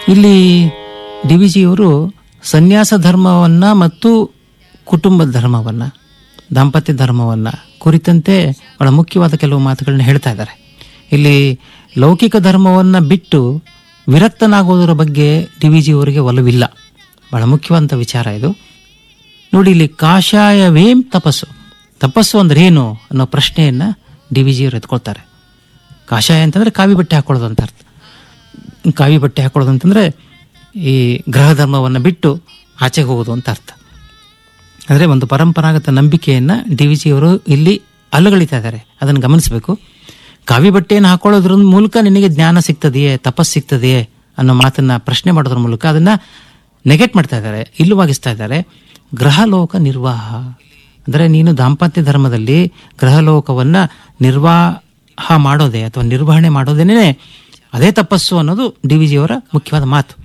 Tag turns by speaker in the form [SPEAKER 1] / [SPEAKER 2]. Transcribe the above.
[SPEAKER 1] ಇಲ್ಲಿ D V ಜಿಯವರು ಸನ್ಯಾಸ ಧರ್ಮವನ್ನ ಮತ್ತು ಕುಟುಂಬದ ಧರ್ಮವನ್ನ ದಾಂಪತ್ಯ ಧರ್ಮವನ್ನ ಕುರಿತಂತೆ ಬಹಳ ಮುಖ್ಯವಾದ ಕೆಲವು ಮಾತುಗಳನ್ನ ಹೇಳ್ತಾ ಇದ್ದಾರೆ ಇಲ್ಲಿ ಲೌಕಿಕ ಧರ್ಮವನ್ನ ಬಿಟ್ಟು ವಿರಕ್ತನಾಗೋದರ ಬಗ್ಗೆ ಡಿ ವಿ ಜಿಯವರಿಗೆ ಒಲವಿಲ್ಲ ಬಹಳ ಮುಖ್ಯವಾದಂಥ ವಿಚಾರ ಇದು ನೋಡಿ ಇಲ್ಲಿ ಕಾಷಾಯವೇಂ ತಪಸ್ಸು ತಪಸ್ಸು ಅಂದ್ರೆ ಏನು ಅನ್ನೋ ಪ್ರಶ್ನೆಯನ್ನ ಡಿ ವಿ ಜಿಯವರು ಎತ್ಕೊಳ್ತಾರೆ ಕಾಷಾಯ ಅಂತಂದ್ರೆ ಕಾವಿ ಬಟ್ಟೆ ಹಾಕೊಳ್ಳೋದು ಅಂತ ಅರ್ಥ ಕಾವಿ ಬಟ್ಟೆ ಹಾಕೊಳ್ಳೋದು ಅಂತಂದ್ರೆ ಈ ಗ್ರಹ ಧರ್ಮವನ್ನು ಬಿಟ್ಟು ಆಚೆಗೆ ಹೋಗೋದು ಅಂತ ಅರ್ಥ ಅಂದರೆ ಒಂದು ಪರಂಪರಾಗತ ನಂಬಿಕೆಯನ್ನ ಡಿ ವಿ ಜಿಯವರು ಇಲ್ಲಿ ಅಲ್ಲಗಳಿತಾ ಇದ್ದಾರೆ ಅದನ್ನು ಗಮನಿಸಬೇಕು ಕಾವಿ ಬಟ್ಟೆಯನ್ನು ಹಾಕೊಳ್ಳೋದ್ರ ಮೂಲಕ ನಿನಗೆ ಜ್ಞಾನ ಸಿಗ್ತದೆಯೇ ತಪಸ್ ಸಿಗ್ತದೆಯೇ ಅನ್ನೋ ಮಾತನ್ನ ಪ್ರಶ್ನೆ ಮಾಡೋದ್ರ ಮೂಲಕ ಅದನ್ನ ನೆಗೆಟ್ ಮಾಡ್ತಾ ಇದ್ದಾರೆ ಇಲ್ಲವಾಗಿಸ್ತಾ ಇದ್ದಾರೆ ಗ್ರಹಲೋಕ ನಿರ್ವಾಹ ಅಂದರೆ ನೀನು ದಾಂಪತ್ಯ ಧರ್ಮದಲ್ಲಿ ಗ್ರಹಲೋಕವನ್ನ ನಿರ್ವಾಹ ಮಾಡೋದೇ ಅಥವಾ ನಿರ್ವಹಣೆ ಮಾಡೋದೇನೆ ಅದೇ ತಪಸ್ಸು ಅನ್ನೋದು ಡಿ ವಿ ಜಿಯವರ ಮುಖ್ಯವಾದ ಮಾತು